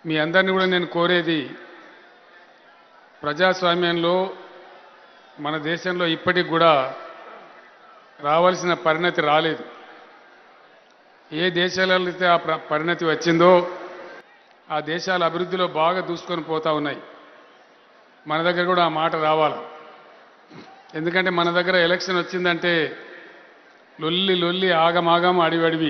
మీ అందరిని కూడా నేను కోరేది ప్రజాస్వామ్యంలో మన దేశంలో ఇప్పటికి కూడా రావాల్సిన పరిణతి రాలేదు ఏ దేశాలలో అయితే ఆ ప్ర- పరిణతి వచ్చిందో ఆ దేశాల అభివృద్ధిలో బాగా దూసుకొని పోతా ఉన్నాయి మన దగ్గర కూడా ఆ మాట రావాలి ఎందుకంటే మన దగ్గర ఎలక్షన్ వచ్చిందంటే లొల్లి లొల్లి ఆగమాగం అడివడివి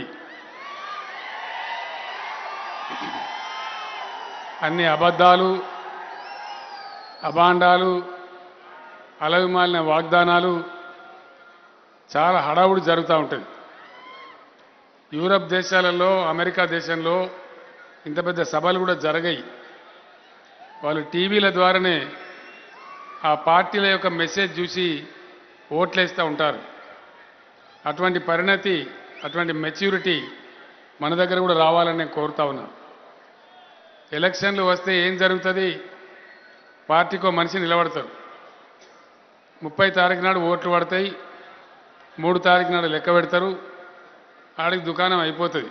అన్ని అబద్ధాలు అభాండాలు అలవిమాలిన వాగ్దానాలు చాలా హడావుడి జరుగుతూ ఉంటుంది యూరప్ దేశాలలో అమెరికా దేశంలో ఇంత పెద్ద సభలు కూడా జరగాయి వాళ్ళు టీవీల ద్వారానే ఆ పార్టీల యొక్క మెసేజ్ చూసి ఓట్లేస్తూ ఉంటారు అటువంటి పరిణతి అటువంటి మెచ్యూరిటీ మన దగ్గర కూడా రావాలని నేను కోరుతా ఉన్నా ఎలక్షన్లు వస్తే ఏం జరుగుతుంది పార్టీకో మనిషి నిలబడతారు ముప్పై తారీఖు నాడు ఓట్లు పడతాయి మూడు తారీఖు నాడు లెక్క పెడతారు ఆడికి దుకాణం అయిపోతుంది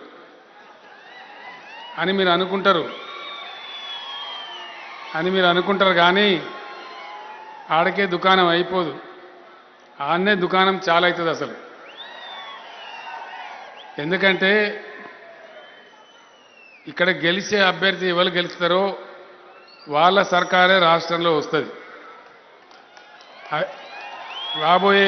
అని మీరు అనుకుంటారు అని మీరు అనుకుంటారు కానీ ఆడకే దుకాణం అయిపోదు ఆడనే దుకాణం చాలా అవుతుంది అసలు ఎందుకంటే ఇక్కడ గెలిచే అభ్యర్థి ఎవరు గెలుస్తారో వాళ్ళ సర్కారే రాష్ట్రంలో వస్తుంది ఆ- రాబోయే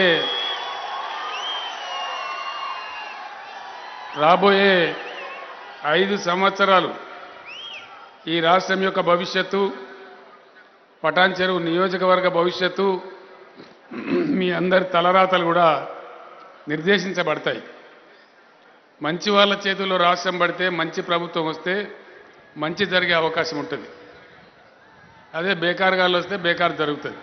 రాబోయే ఐదు సంవత్సరాలు ఈ రాష్ట్రం యొక్క భవిష్యత్తు పటాన్ చెరువు నియోజకవర్గ భవిష్యత్తు మీ అందరి తలరాతలు కూడా నిర్దేశించబడతాయి మంచి వాళ్ళ చేతుల్లో రాష్ట్రం పడితే మంచి ప్రభుత్వం వస్తే మంచి జరిగే అవకాశం ఉంటుంది అదే బేకార్గాళ్ళు వస్తే బేకార్ జరుగుతుంది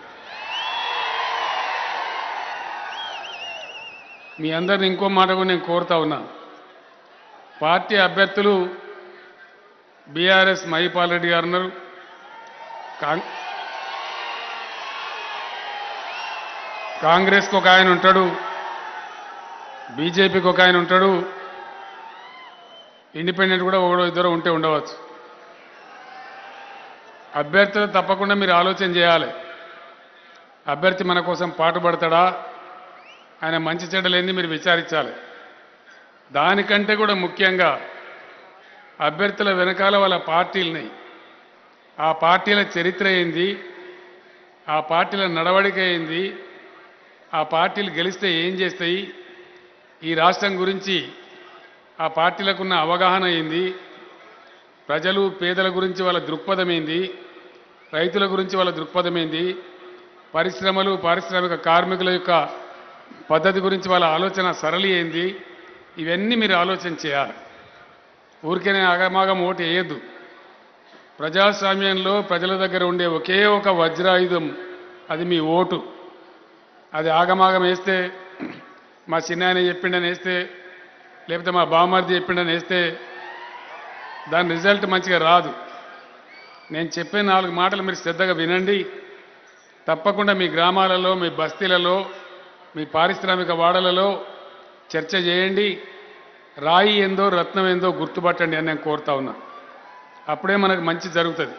మీ అందరిని ఇంకో మాట కూడా నేను కోరుతా ఉన్నా పార్టీ అభ్యర్థులు బీఆర్ఎస్ మహిపాల్ రెడ్డి గారు ఉన్నారు కాంగ్- కాంగ్రెస్కి ఒక ఆయన ఉంటాడు బీజేపీకి ఒక ఆయన ఉంటాడు ఇండిపెండెంట్ కూడా ఒకడో ఇద్దరు ఉంటే ఉండవచ్చు అభ్యర్థులు తప్పకుండా మీరు ఆలోచన చేయాలి అభ్యర్థి మన కోసం పాటుపడతాడా ఆయన మంచి చెడ్డలేంది మీరు విచారించాలి దానికంటే కూడా ముఖ్యంగా అభ్యర్థుల వెనకాల వాళ్ళ పార్టీలని ఆ పార్టీల చరిత్ర ఏంది ఆ పార్టీల నడవడిక ఏంది ఆ పార్టీలు గెలిస్తే ఏం చేస్తాయి ఈ రాష్ట్రం గురించి ఆ పార్టీలకున్న అవగాహన ఏంది ప్రజలు పేదల గురించి వాళ్ళ దృక్పథం ఏంది రైతుల గురించి వాళ్ళ దృక్పథం ఏంది పరిశ్రమలు పారిశ్రామిక కార్మికుల యొక్క పద్ధతి గురించి వాళ్ళ ఆలోచన సరళి ఏంది ఇవన్నీ మీరు ఆలోచన చేయాలి ఊరికేనే అగమాగం ఓటు వేయద్దు ప్రజాస్వామ్యంలో ప్రజల దగ్గర ఉండే ఒకే ఒక వజ్రాయుధం అది మీ ఓటు అది ఆగమాగం వేస్తే మా చిన్నాయన చెప్పిండని వేస్తే లేకపోతే మా బామ్మర్ది చెప్పిండని వేస్తే దాని రిజల్ట్ మంచిగా రాదు నేను చెప్పే నాలుగు మాటలు మీరు శ్రద్ధగా వినండి తప్పకుండా మీ గ్రామాలలో మీ బస్తీలలో మీ పారిశ్రామిక వాడలలో చర్చ చేయండి రాయి ఏందో రత్నం ఏందో గుర్తుపట్టండి అని నేను కోరుతా ఉన్నా అప్పుడే మనకు మంచి జరుగుతుంది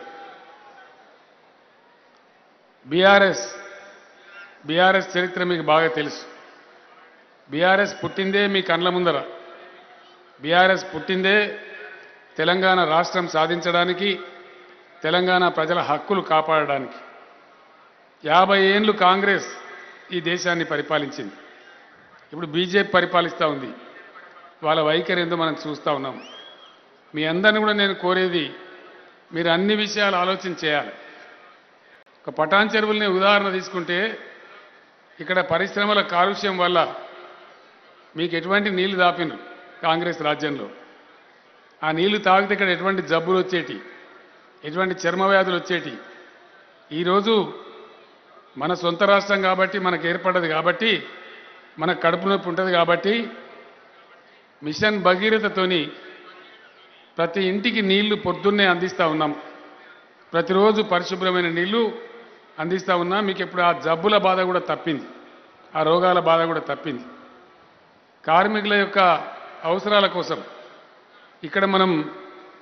బీఆర్ఎస్ బీఆర్ఎస్ చరిత్ర మీకు బాగా తెలుసు బీఆర్ఎస్ పుట్టిందే మీ కండ్ల ముందర బీఆర్ఎస్ పుట్టిందే తెలంగాణ రాష్ట్రం సాధించడానికి తెలంగాణ ప్రజల హక్కులు కాపాడడానికి యాభై ఏండ్లు కాంగ్రెస్ ఈ దేశాన్ని పరిపాలించింది ఇప్పుడు బీజేపీ పరిపాలిస్తూ ఉంది వాళ్ళ వైఖరి ఏందో మనం చూస్తూ ఉన్నాం మీ అందరిని కూడా నేను కోరేది మీరు అన్ని విషయాలు ఆలోచన చేయాలి ఒక పటాన్ చెరువుల్ని ఉదాహరణ తీసుకుంటే ఇక్కడ పరిశ్రమల కాలుష్యం వల్ల మీకు ఎటువంటి నీళ్లు దాపినారు కాంగ్రెస్ రాజ్యంలో ఆ నీళ్లు తాగితే ఇక్కడ ఎటువంటి జబ్బులు వచ్చేటి ఎటువంటి చర్మ వ్యాధులు వచ్చేటి ఈరోజు మన సొంత రాష్ట్రం కాబట్టి మనకు ఏర్పడ్డది కాబట్టి మన కడుపు నొప్పి ఉంటుంది కాబట్టి మిషన్ భగీరథతోని ప్రతి ఇంటికి నీళ్లు పొద్దున్నే అందిస్తూ ఉన్నాం ప్రతిరోజు పరిశుభ్రమైన నీళ్లు అందిస్తూ ఉన్నాం మీకు ఇప్పుడు ఆ జబ్బుల బాధ కూడా తప్పింది ఆ రోగాల బాధ కూడా తప్పింది కార్మికుల యొక్క అవసరాల కోసం ఇక్కడ మనం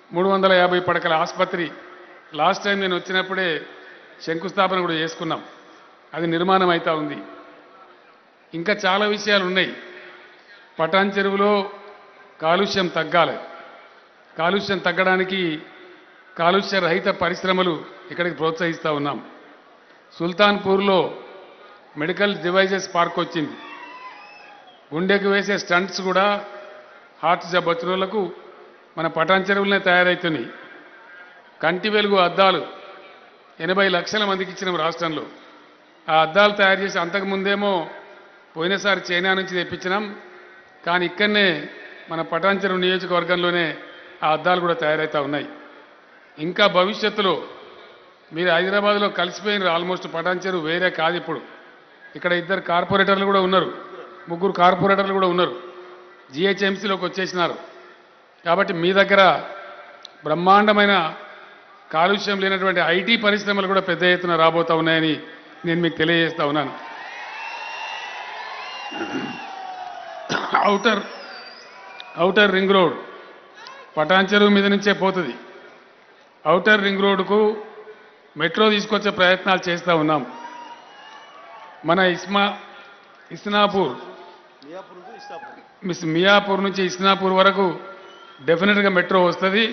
మూడు వందల యాభై పడకల ఆసుపత్రి లాస్ట్ టైం నేను వచ్చినప్పుడే శంకుస్థాపన కూడా చేసుకున్నాం అది నిర్మాణం అవుతా ఉంది ఇంకా చాలా విషయాలు ఉన్నాయి పటాన్ చెరువులో కాలుష్యం తగ్గాలి కాలుష్యం తగ్గడానికి కాలుష్య రహిత పరిశ్రమలు ఇక్కడికి ప్రోత్సహిస్తూ ఉన్నాం సుల్తాన్పూర్లో మెడికల్ డివైజెస్ పార్క్ వచ్చింది గుండెకు వేసే స్టంట్స్ కూడా హార్ట్ జబ్బు వచ్చిన వాళ్ళకు మన పటాన్ చెరువులనే తయారవుతున్నాయి కంటి వెలుగు అద్దాలు ఎనభై లక్షల మందికి ఇచ్చినాం రాష్ట్రంలో ఆ అద్దాలు తయారు చేసి అంతకుముందేమో పోయినసారి చైనా నుంచి తెప్పించినాం కానీ ఇక్కడనే మన పటాన్ చెరువు నియోజకవర్గంలోనే ఆ అద్దాలు కూడా తయారవుతూ ఉన్నాయి ఇంకా భవిష్యత్తులో మీరు హైదరాబాద్లో కలిసిపోయినారు ఆల్మోస్ట్ పటాన్ చెరువు వేరే కాదు ఇప్పుడు ఇక్కడ ఇద్దరు కార్పొరేటర్లు కూడా ఉన్నారు ముగ్గురు కార్పొరేటర్లు కూడా ఉన్నారు జిహెచ్ఎంసీలోకి వచ్చేసినారు కాబట్టి మీ దగ్గర బ్రహ్మాండమైన కాలుష్యం లేనటువంటి ఐటీ పరిశ్రమలు కూడా పెద్ద ఎత్తున రాబోతా ఉన్నాయని నేను మీకు తెలియజేస్తా ఉన్నాను outer outer ring road Patancheru మీద నుంచే పోతుంది ఔటర్ రింగ్ రోడ్డుకు మెట్రో తీసుకొచ్చే ప్రయత్నాలు చేస్తూ ఉన్నాం మన ఇస్మా ఇస్నాపూర్ మియాపూర్ నుంచి ఇస్తాపూర్ మిస్ మియాపూర్ నుంచి ఇస్నాపూర్ వరకు డెఫినెట్గా మెట్రో వస్తుంది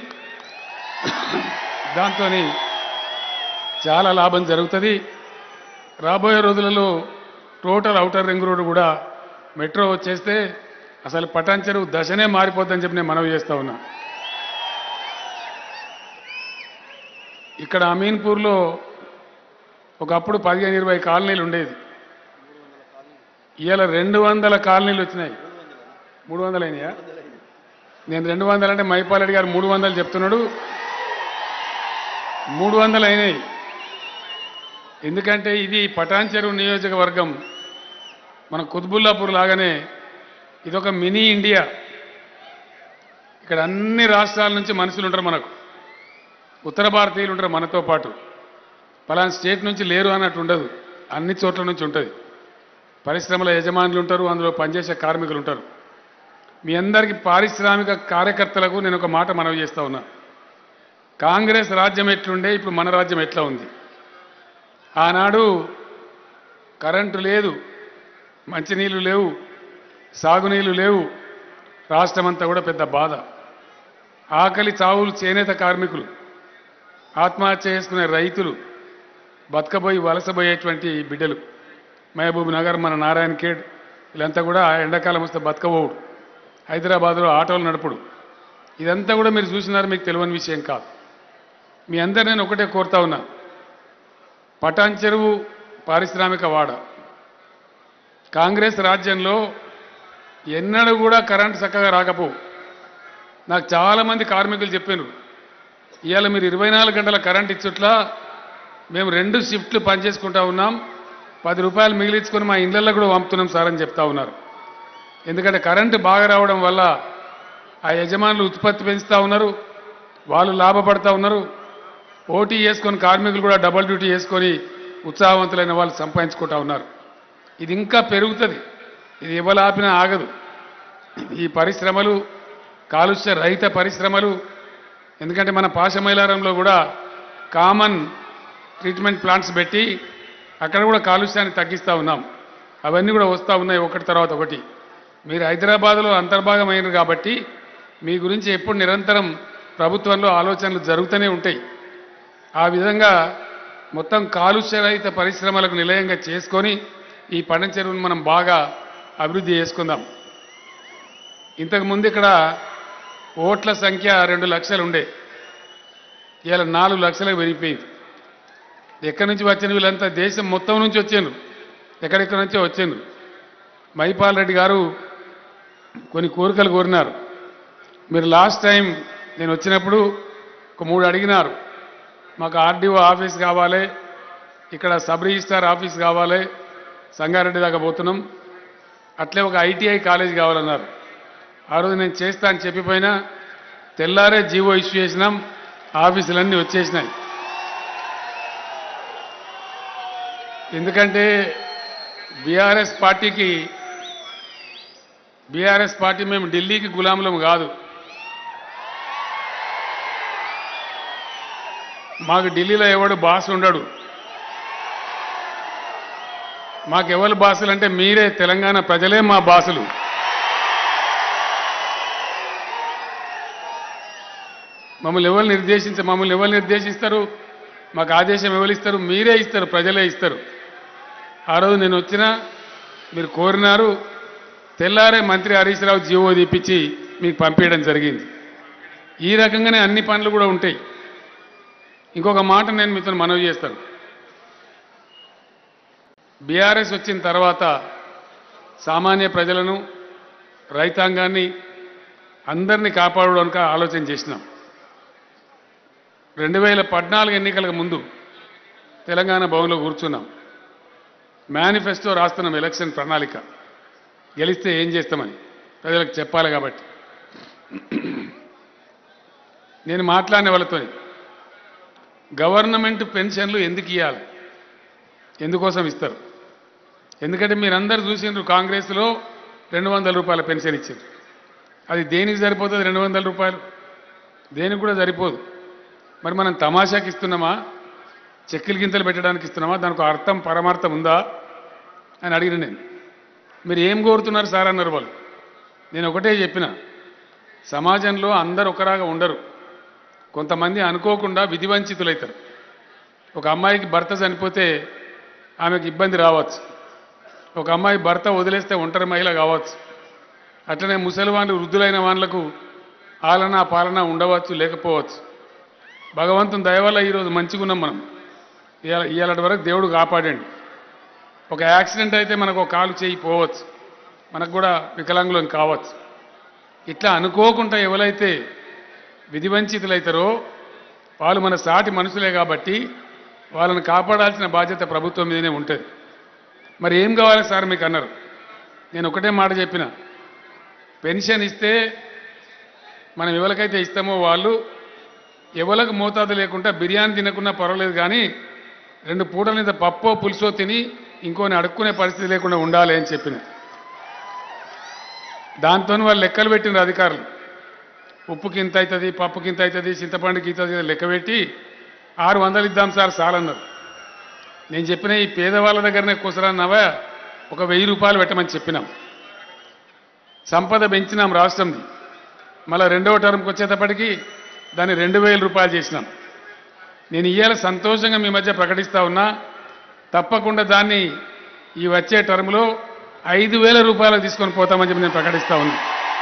దాంతో చాలా లాభం జరుగుతుంది రాబోయే రోజులలో టోటల్ ఔటర్ రింగ్ రోడ్ కూడా మెట్రో వచ్చేస్తే అసలు పటాన్ చెరువు దశనే మారిపోద్దని చెప్పి నేను మనవి చేస్తా ఉన్నా ఇక్కడ అమీన్పూర్లో ఒకప్పుడు పదిహేను ఇరవై కాలనీలు ఉండేది ఇవాళ రెండు వందల కాలనీలు వచ్చినాయి మూడు వందలు అయినాయా నేను రెండు వందలు అంటే మైపాలరెడ్డి గారు మూడు వందలు చెప్తున్నాడు మూడు వందలు అయినాయి ఎందుకంటే ఇది పటాన్ చెరువు నియోజకవర్గం మన కుత్బుల్లాపూర్ లాగానే ఇదొక మినీ ఇండియా ఇక్కడ అన్ని రాష్ట్రాల నుంచి మనుషులు ఉంటారు మనకు ఉత్తర భారతీయులు ఉంటారు మనతో పాటు పలానా స్టేట్ నుంచి లేరు అన్నట్టు ఉండదు అన్ని చోట్ల నుంచి ఉంటుంది పరిశ్రమల యజమానులు ఉంటారు అందులో పనిచేసే కార్మికులు ఉంటారు మీ అందరికీ పారిశ్రామిక కార్యకర్తలకు నేను ఒక మాట మనవి చేస్తా ఉన్నా కాంగ్రెస్ రాజ్యం ఎట్లుండే ఇప్పుడు మన రాజ్యం ఎట్లా ఉంది ఆనాడు కరెంటు లేదు మంచినీళ్ళు లేవు సాగునీళ్ళు లేవు రాష్ట్రమంతా కూడా పెద్ద బాధ ఆకలి చావులు చేనేత కార్మికులు ఆత్మహత్య చేసుకునే రైతులు బతకబోయి వలసబోయేటువంటి బిడ్డలు మహబూబ్ నగర్ మన నారాయణ ఖేడ్ వీళ్ళంతా కూడా ఎండాకాలం వస్తే బతకబోవుడు హైదరాబాద్లో ఆటోలు నడుపుడు ఇదంతా కూడా మీరు చూసినారు మీకు తెలియని విషయం కాదు మీ అందరు నేను ఒకటే కోరుతా ఉన్నా పటాన్ చెరువు పారిశ్రామిక వాడ కాంగ్రెస్ రాజ్యంలో ఎన్నడూ కూడా కరెంట్ చక్కగా రాకపోవు నాకు చాలామంది కార్మికులు చెప్పారు ఇవాళ మీరు ఇరవై నాలుగు గంటల కరెంట్ ఇచ్చుట్లా మేము రెండు షిఫ్ట్లు పనిచేసుకుంటా ఉన్నాం పది రూపాయలు మిగిలించుకొని మా ఇళ్ళల్లో కూడా పంపుతున్నాం సార్ అని చెప్తా ఉన్నారు ఎందుకంటే కరెంటు బాగా రావడం వల్ల ఆ యజమానులు ఉత్పత్తి పెంచుతూ ఉన్నారు వాళ్ళు లాభపడతా ఉన్నారు ఓటీ చేసుకొని కార్మికులు కూడా డబుల్ డ్యూటీ చేసుకొని ఉత్సాహవంతులైన వాళ్ళు సంపాదించుకుంటా ఉన్నారు ఇది ఇంకా పెరుగుతుంది ఇది ఇవ్వలాపినా ఆగదు ఈ పరిశ్రమలు కాలుష్య రహిత పరిశ్రమలు ఎందుకంటే మన పాశమైలారంలో కూడా కామన్ ట్రీట్మెంట్ ప్లాంట్స్ పెట్టి అక్కడ కూడా కాలుష్యాన్ని తగ్గిస్తూ ఉన్నాం అవన్నీ కూడా వస్తూ ఉన్నాయి ఒకటి తర్వాత ఒకటి మీరు హైదరాబాద్లో అంతర్భాగమైనరు కాబట్టి మీ గురించి ఎప్పుడు నిరంతరం ప్రభుత్వంలో ఆలోచనలు జరుగుతూనే ఉంటాయి ఆ విధంగా మొత్తం కాలుష్యరహిత పరిశ్రమలకు నిలయంగా చేసుకొని ఈ పండ చెరువును మనం బాగా అభివృద్ధి చేసుకుందాం ఇంతకు ముందు ఇక్కడ ఓట్ల సంఖ్య రెండు లక్షలు ఉండే ఇవాళ నాలుగు లక్షలకు పెరిగిపోయింది ఎక్కడి నుంచి వచ్చిన వీళ్ళంతా దేశం మొత్తం నుంచి వచ్చాను ఎక్కడెక్కడి నుంచో వచ్చాను మైపాల్ రెడ్డి గారు కొన్ని కోరికలు కోరినారు మీరు లాస్ట్ టైం నేను వచ్చినప్పుడు ఒక మూడు అడిగినారు మాకు ఆర్డీఓ ఆఫీస్ కావాలి ఇక్కడ సబ్ రిజిస్టార్ ఆఫీస్ కావాలి సంగారెడ్డి దాకా పోతున్నాం అట్లే ఒక ఐటీఐ కాలేజ్ కావాలన్నారు ఆ రోజు నేను చేస్తా అని చెప్పిపోయినా తెల్లారే జీవో ఇష్యూ చేసినాం ఆఫీసులన్నీ వచ్చేసినాయి ఎందుకంటే బీఆర్ఎస్ పార్టీకి బీఆర్ఎస్ పార్టీ మేము ఢిల్లీకి గులాములం కాదు మాకు ఢిల్లీలో ఎవడు బాస్ ఉండడు మాకు ఎవరు బాసులు అంటే మీరే తెలంగాణ ప్రజలే మా బాసులు మమ్మల్ని ఎవరు నిర్దేశించ మమ్మల్ని ఎవరు నిర్దేశిస్తారు మాకు ఆదేశం ఎవరు ఇస్తారు మీరే ఇస్తారు ప్రజలే ఇస్తారు ఆ రోజు నేను వచ్చినా మీరు కోరినారు తెల్లారే మంత్రి హరీష్ రావు జీవో తీపిచ్చి మీకు పంపించడం జరిగింది ఈ రకంగానే అన్ని పనులు కూడా ఉంటాయి ఇంకొక మాట నేను మీతో మనవి చేస్తాను బీఆర్ఎస్ వచ్చిన తర్వాత సామాన్య ప్రజలను రైతాంగాన్ని అందరినీ కాపాడడానికి ఆలోచన చేసినాం రెండు వేల పద్నాలుగు ఎన్నికలకు ముందు తెలంగాణ భవన్లో కూర్చున్నాం మేనిఫెస్టో రాస్తున్నాం ఎలక్షన్ ప్రణాళిక గెలిస్తే ఏం చేస్తామని ప్రజలకు చెప్పాలి కాబట్టి నేను మాట్లాడిన వాళ్ళతో గవర్నమెంట్ పెన్షన్లు ఎందుకు ఇవ్వాలి ఎందుకోసం ఇస్తారు ఎందుకంటే మీరందరూ చూసిండ్రు కాంగ్రెస్లో రెండు వందల రూపాయల పెన్షన్ ఇచ్చారు అది దేనికి సరిపోతుంది రెండు వందల రూపాయలు దేనికి కూడా సరిపోదు మరి మనం తమాషాకి ఇస్తున్నామా చెక్కిలి గింతలు పెట్టడానికి ఇస్తున్నామా దానికి ఒక అర్థం పరమార్థం ఉందా అని అడిగిన నేను మీరు ఏం కోరుతున్నారు సార్ అన్నారు వాళ్ళు నేను ఒకటే చెప్పిన సమాజంలో అందరు ఒకలాగా ఉండరు కొంతమంది అనుకోకుండా విధివంచితులవుతారు ఒక అమ్మాయికి భర్త చనిపోతే ఆమెకు ఇబ్బంది రావచ్చు ఒక అమ్మాయి భర్త వదిలేస్తే ఒంటరి మహిళ కావచ్చు అట్లనే ముసలి వాళ్ళు వృద్ధులైన వాళ్ళకు ఆలన పాలన ఉండవచ్చు లేకపోవచ్చు భగవంతుని దయ వల్ల ఈరోజు మంచిగా ఉన్నాం మనం ఇవాళ ఇవాళ వరకు దేవుడు కాపాడండి ఒక యాక్సిడెంట్ అయితే మనకు ఒక కాలు చేయి పోవచ్చు మనకు కూడా వికలాంగులం కావచ్చు ఇట్లా అనుకోకుండా ఎవరైతే విధివంచితులైతారో వాళ్ళు మన సాటి మనుషులే కాబట్టి వాళ్ళని కాపాడాల్సిన బాధ్యత ప్రభుత్వం మీదనే ఉంటుంది మరి ఏం కావాలి సార్ మీకు అన్నారు నేను ఒకటే మాట చెప్పిన పెన్షన్ ఇస్తే మనం ఎవరికైతే ఇస్తామో వాళ్ళు ఎవరికి మోతాదు లేకుండా బిర్యానీ తినకున్నా పర్వాలేదు కానీ రెండు పూటల మీద పప్పో పులుసో తిని ఇంకోని అడుక్కునే పరిస్థితి లేకుండా ఉండాలి అని చెప్పిన దాంతో వాళ్ళు లెక్కలు పెట్టిన అధికారులు ఉప్పుకి ఇంత అవుతుంది పప్పుకి ఇంత అవుతుంది చింతపండుకి ఇంత అవుతుంది లెక్క పెట్టి ఆరు వందలు ఇద్దాం సార్ చాలన్నారు నేను చెప్పిన ఈ పేదవాళ్ళ దగ్గరనే కుసరన్నావా ఒక వెయ్యి రూపాయలు పెట్టమని చెప్పినాం సంపద పెంచినాం రాష్ట్రంది మళ్ళీ రెండవ టర్మ్కి వచ్చేటప్పటికి దాన్ని రెండు వేల రూపాయలు చేసినాం నేను ఇవాళ సంతోషంగా మీ మధ్య ప్రకటిస్తా ఉన్నా తప్పకుండా దాన్ని ఈ వచ్చే టర్మ్లో ఐదు వేల రూపాయలకు తీసుకొని పోతామని చెప్పి నేను ప్రకటిస్తా ఉన్నా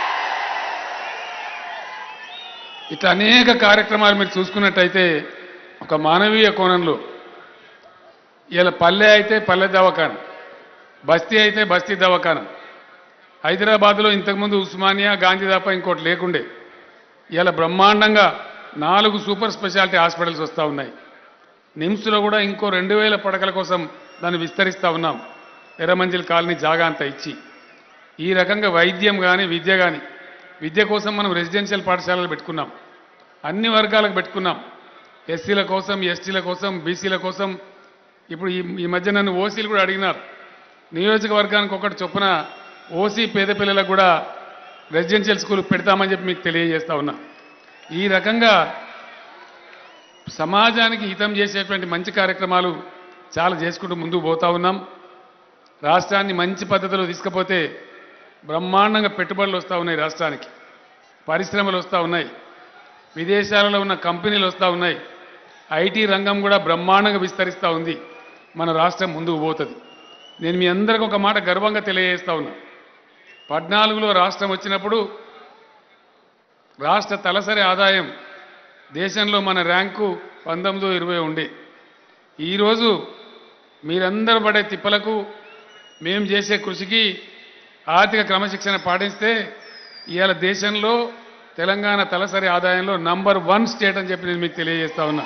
ఇట్లా అనేక కార్యక్రమాలు మీరు చూసుకున్నట్టయితే ఒక మానవీయ కోణంలో ఇలా పల్లె అయితే పల్లె దవాఖాన బస్తీ అయితే బస్తీ దవాఖాన హైదరాబాద్లో ఇంతకుముందు ఉస్మానియా గాంధీ తప్ప ఇంకోటి లేకుండే ఇలా బ్రహ్మాండంగా నాలుగు సూపర్ స్పెషాలిటీ హాస్పిటల్స్ వస్తూ ఉన్నాయి నిమ్స్లో కూడా ఇంకో రెండు వేల పడకల కోసం దాన్ని విస్తరిస్తూ ఉన్నాం ఎర్రమంజిల్ కాలనీ జాగా అంతా ఇచ్చి ఈ రకంగా వైద్యం కానీ విద్య కానీ విద్య కోసం మనం రెసిడెన్షియల్ పాఠశాలలు పెట్టుకున్నాం అన్ని వర్గాలకు పెట్టుకున్నాం ఎస్సీల కోసం ఎస్టీల కోసం బీసీల కోసం ఇప్పుడు ఈ ఈ మధ్య నన్ను ఓసీలు కూడా అడిగినారు నియోజకవర్గానికి ఒకటి చొప్పున ఓసీ పేద పిల్లలకు కూడా రెసిడెన్షియల్ స్కూల్ పెడతామని చెప్పి మీకు తెలియజేస్తా ఉన్నా ఈ రకంగా సమాజానికి హితం చేసేటువంటి మంచి కార్యక్రమాలు చాలా చేసుకుంటూ ముందుకు పోతా ఉన్నాం రాష్ట్రాన్ని మంచి పద్ధతిలో తీసుకపోతే బ్రహ్మాండంగా పెట్టుబడులు వస్తూ ఉన్నాయి రాష్ట్రానికి పరిశ్రమలు వస్తూ ఉన్నాయి విదేశాలలో ఉన్న కంపెనీలు వస్తూ ఉన్నాయి ఐటీ రంగం కూడా బ్రహ్మాండంగా విస్తరిస్తూ ఉంది మన రాష్ట్రం ముందుకు పోతుంది నేను మీ అందరికి ఒక మాట గర్వంగా తెలియజేస్తా ఉన్నా పద్నాలుగులో రాష్ట్రం వచ్చినప్పుడు రాష్ట్ర తలసరి ఆదాయం దేశంలో మన ర్యాంకు పంతొమ్మిది ఇరవై ఉండే ఈరోజు మీరందరూ పడే తిప్పలకు మేము చేసే కృషికి ఆర్థిక క్రమశిక్షణ పాటిస్తే ఇవాళ దేశంలో తెలంగాణ తలసరి ఆదాయంలో నంబర్ వన్ స్టేట్ అని చెప్పి నేను మీకు తెలియజేస్తా ఉన్నా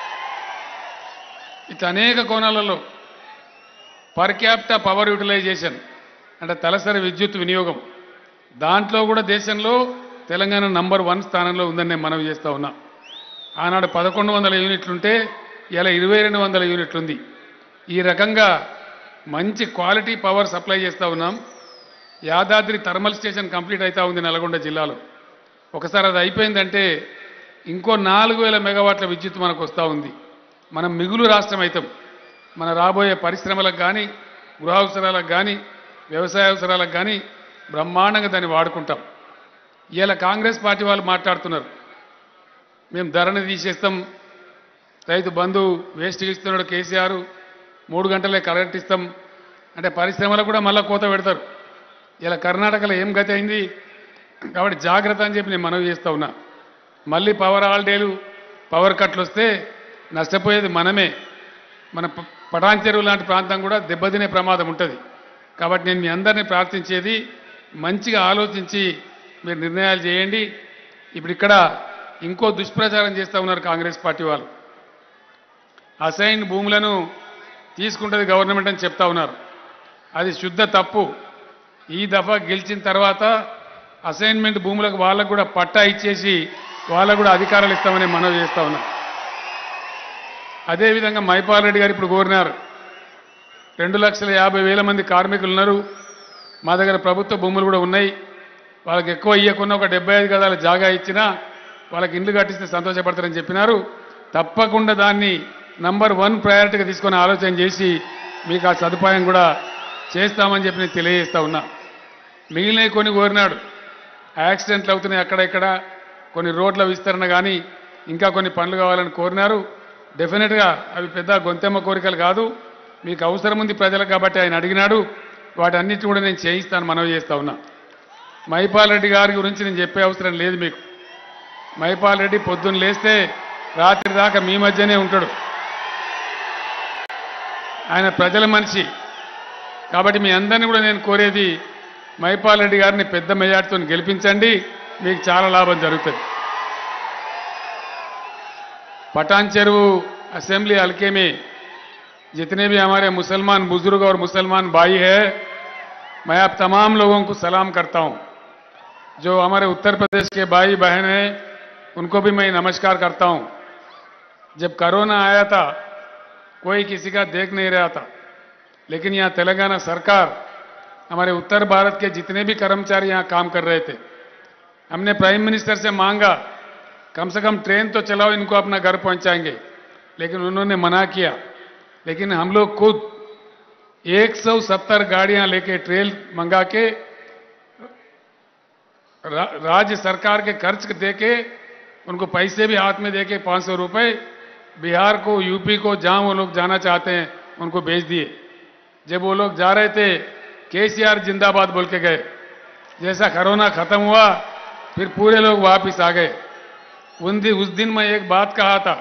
ఇట్లా అనేక కోణాలలో పర్ క్యాపిటా పవర్ యూటిలైజేషన్ అంటే తలసరి విద్యుత్ వినియోగం దాంట్లో కూడా దేశంలో తెలంగాణ నంబర్ వన్ స్థానంలో ఉందని నేను మనవి చేస్తా ఉన్నా ఆనాడు పదకొండు వందల యూనిట్లుంటే ఇలా ఇరవై రెండు వందల యూనిట్లు ఉంది ఈ రకంగా మంచి క్వాలిటీ పవర్ సప్లై చేస్తూ ఉన్నాం యాదాద్రి థర్మల్ స్టేషన్ కంప్లీట్ అవుతా ఉంది నల్గొండ జిల్లాలో ఒకసారి అది అయిపోయిందంటే ఇంకో నాలుగు వేల మెగావాట్ల విద్యుత్ మనకు వస్తూ ఉంది మనం మిగులు రాష్ట్రం అవుతాం మన రాబోయే పరిశ్రమలకు కానీ గృహ అవసరాలకు కానీ వ్యవసాయ అవసరాలకు కానీ బ్రహ్మాండంగా దాన్ని వాడుకుంటాం ఇలా కాంగ్రెస్ పార్టీ వాళ్ళు మాట్లాడుతున్నారు మేము ధరని తీసేస్తాం రైతు బంధు వేస్ట్ ఇస్తున్నాడు కేసీఆర్ మూడు గంటలే కరెంట్ ఇస్తాం అంటే పరిశ్రమలకు కూడా మళ్ళీ కోత పెడతారు ఇలా కర్ణాటకలో ఏం గతి అయింది కాబట్టి జాగ్రత్త అని చెప్పి నేను మనవి చేస్తా ఉన్నా మళ్ళీ పవర్ హాలిడేలు పవర్ కట్లు వస్తే నష్టపోయేది మనమే మన ప- పటాన్ చెరువు లాంటి ప్రాంతం కూడా దెబ్బతినే ప్రమాదం ఉంటుంది కాబట్టి నేను మీ అందరినీ ప్రార్థించేది మంచిగా ఆలోచించి మీరు నిర్ణయాలు చేయండి ఇప్పుడు ఇక్కడ ఇంకో దుష్ప్రచారం చేస్తూ ఉన్నారు కాంగ్రెస్ పార్టీ వాళ్ళు అసైన్ భూములను తీసుకుంటుంది గవర్నమెంట్ అని చెప్తా ఉన్నారు అది శుద్ధ తప్పు ఈ దఫా గెలిచిన తర్వాత అసైన్మెంట్ భూములకు వాళ్ళకు కూడా పట్టా ఇచ్చేసి వాళ్ళకు కూడా అధికారాలు ఇస్తామని మనవి చేస్తా ఉన్నా అదేవిధంగా మైపాల్ రెడ్డి గారు ఇప్పుడు కోరినారు రెండు లక్షల యాభై వేల మంది కార్మికులు ఉన్నారు మా దగ్గర ప్రభుత్వ భూములు కూడా ఉన్నాయి వాళ్ళకి ఎక్కువ ఇయ్యకున్న ఒక డెబ్బై ఐదు గదాల జాగా ఇచ్చినా వాళ్ళకి ఇండ్లు కట్టిస్తే సంతోషపడతారని చెప్పినారు తప్పకుండా దాన్ని నంబర్ వన్ ప్రయారిటీగా తీసుకొని ఆలోచన చేసి మీకు ఆ సదుపాయం కూడా చేస్తామని చెప్పి నేను తెలియజేస్తా ఉన్నా మిగిలినవి కొన్ని కోరినాడు యాక్సిడెంట్లు అవుతున్నాయి అక్కడ ఇక్కడ కొన్ని రోడ్ల విస్తరణ కానీ ఇంకా కొన్ని పనులు కావాలని కోరినారు డెఫినెట్గా అవి పెద్ద గొంతెమ్మ కోరికలు కాదు మీకు అవసరం ఉంది ప్రజలకు కాబట్టి ఆయన అడిగినాడు వాటన్నిటి కూడా నేను చేయిస్తాను మనవి చేస్తా ఉన్నా మైపాల్ రెడ్డి గారి గురించి నేను చెప్పే అవసరం లేదు మీకు మైపాల్ రెడ్డి పొద్దున్న లేస్తే రాత్రి దాకా మీ మధ్యనే ఉంటాడు ఆయన ప్రజల మనిషి కాబట్టి మీ అందరినీ కూడా నేను కోరేది మైపాల్ రెడ్డి గారిని పెద్ద మెజార్టీతో గెలిపించండి మీకు చాలా లాభం జరుగుతుంది पठान చెరువు असेंबली हल्के में जितने भी हमारे मुसलमान बुजुर्ग और मुसलमान भाई है मैं आप तमाम लोगों को सलाम करता हूं जो हमारे उत्तर प्रदेश के भाई बहन हैं उनको भी मैं नमस्कार करता हूं जब कोरोना आया था कोई किसी का देख नहीं रहा था लेकिन यहाँ तेलंगाना सरकार हमारे उत्तर भारत के जितने भी कर्मचारी यहाँ काम कर रहे थे हमने प्राइम मिनिस्टर से मांगा कम से कम ट्रेन तो चलाओ इनको अपना घर पहुंचाएंगे लेकिन उन्होंने मना किया लेकिन हम लोग खुद 170 गाड़ियां लेके ट्रेन मंगा के रा, राज्य सरकार के खर्च देके उनको पैसे भी हाथ में देके 500 रुपए बिहार को यूपी को जहां वो लोग जाना चाहते हैं उनको भेज दिए जब वो लोग जा रहे थे केसीआर जिंदाबाद बोल के गए जैसा कोरोना खत्म हुआ फिर पूरे लोग वापिस आ गए उन दिन उस दिन मैं एक बात कहा था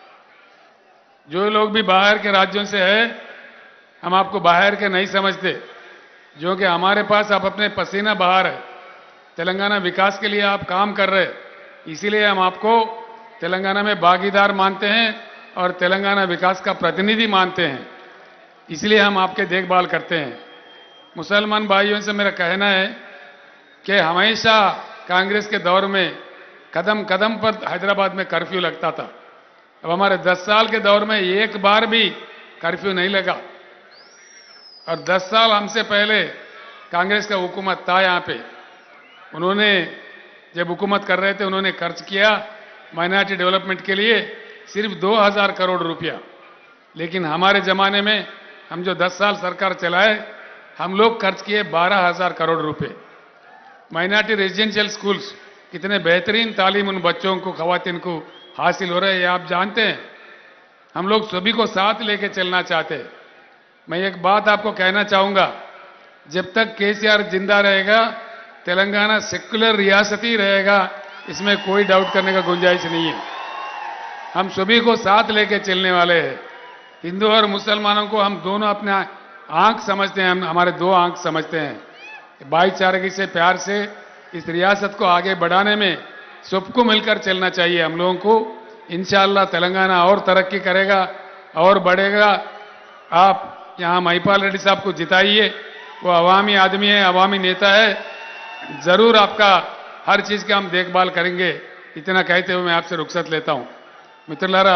जो लोग भी बाहर के राज्यों से है हम आपको बाहर के नहीं समझते जो कि हमारे पास आप अपने पसीना बाहर है तेलंगाना विकास के लिए आप काम कर रहे हैं इसीलिए हम आपको तेलंगाना में भागीदार मानते हैं और तेलंगाना विकास का प्रतिनिधि मानते हैं इसलिए हम आपके देखभाल करते हैं मुसलमान भाइयों से मेरा कहना है कि हमेशा कांग्रेस के दौर में कदम कदम पर हैदराबाद में कर्फ्यू लगता था अब हमारे 10 साल के दौर में एक बार भी कर्फ्यू नहीं लगा और 10 साल हमसे पहले कांग्रेस का हुकूमत था यहाँ पे उन्होंने जब हुकूमत कर रहे थे उन्होंने खर्च किया माइनॉरिटी डेवलपमेंट के लिए सिर्फ 2000 करोड़ रुपया लेकिन हमारे जमाने में हम जो 10 साल सरकार चलाए हम लोग खर्च किए 12000 करोड़ रुपए माइनॉरिटी रेजिडेंशियल स्कूल्स कितने बेहतरीन तालीम उन बच्चों को खवातीन को हासिल हो रहे हैं ये आप जानते हैं हम लोग सभी को साथ लेके चलना चाहते हैं मैं एक बात आपको कहना चाहूंगा जब तक केसीआर जिंदा रहेगा तेलंगाना सेक्युलर रियासत ही रहेगा इसमें कोई डाउट करने का गुंजाइश नहीं है हम सभी को साथ लेके चलने वाले हैं हिंदू और मुसलमानों को हम दोनों अपने आंख समझते हैं हम हमारे दो आंख समझते हैं भाईचारे से प्यार से इस रियासत को आगे बढ़ाने में सबको मिलकर चलना चाहिए हम लोगों को इंशाअल्लाह तेलंगाना और तरक्की करेगा और बढ़ेगा आप यहाँ महिपाल रेड्डी साहब को जिताइए वो अवामी आदमी है अवामी नेता है जरूर आपका हर चीज की हम देखभाल करेंगे इतना कहते हुए मैं आपसे रुखसत लेता हूं మిత్రులారా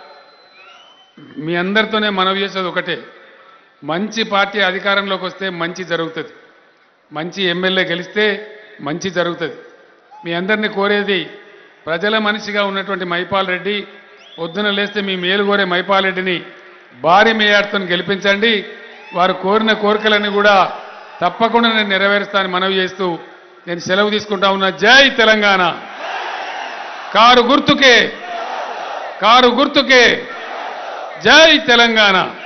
మీ అందరితోనే మనవి చేసేది ఒకటే మంచి పార్టీ అధికారంలోకి వస్తే మంచి జరుగుతుంది మంచి ఎమ్మెల్యే గెలిస్తే మంచి జరుగుతుంది మీ అందరినీ కోరేది ప్రజల మనిషిగా ఉన్నటువంటి మైపాల్ రెడ్డి పొద్దున లేస్తే మీ మేలు కోరే మైపాలరెడ్డిని భారీ మేయాడుతో గెలిపించండి వారు కోరిన కోరికలన్నీ కూడా తప్పకుండా నేను నెరవేరుస్తానని మనవి చేస్తూ నేను సెలవు తీసుకుంటా ఉన్నా జై తెలంగాణ కారు గుర్తుకే కారు గుర్తుకే జై తెలంగాణ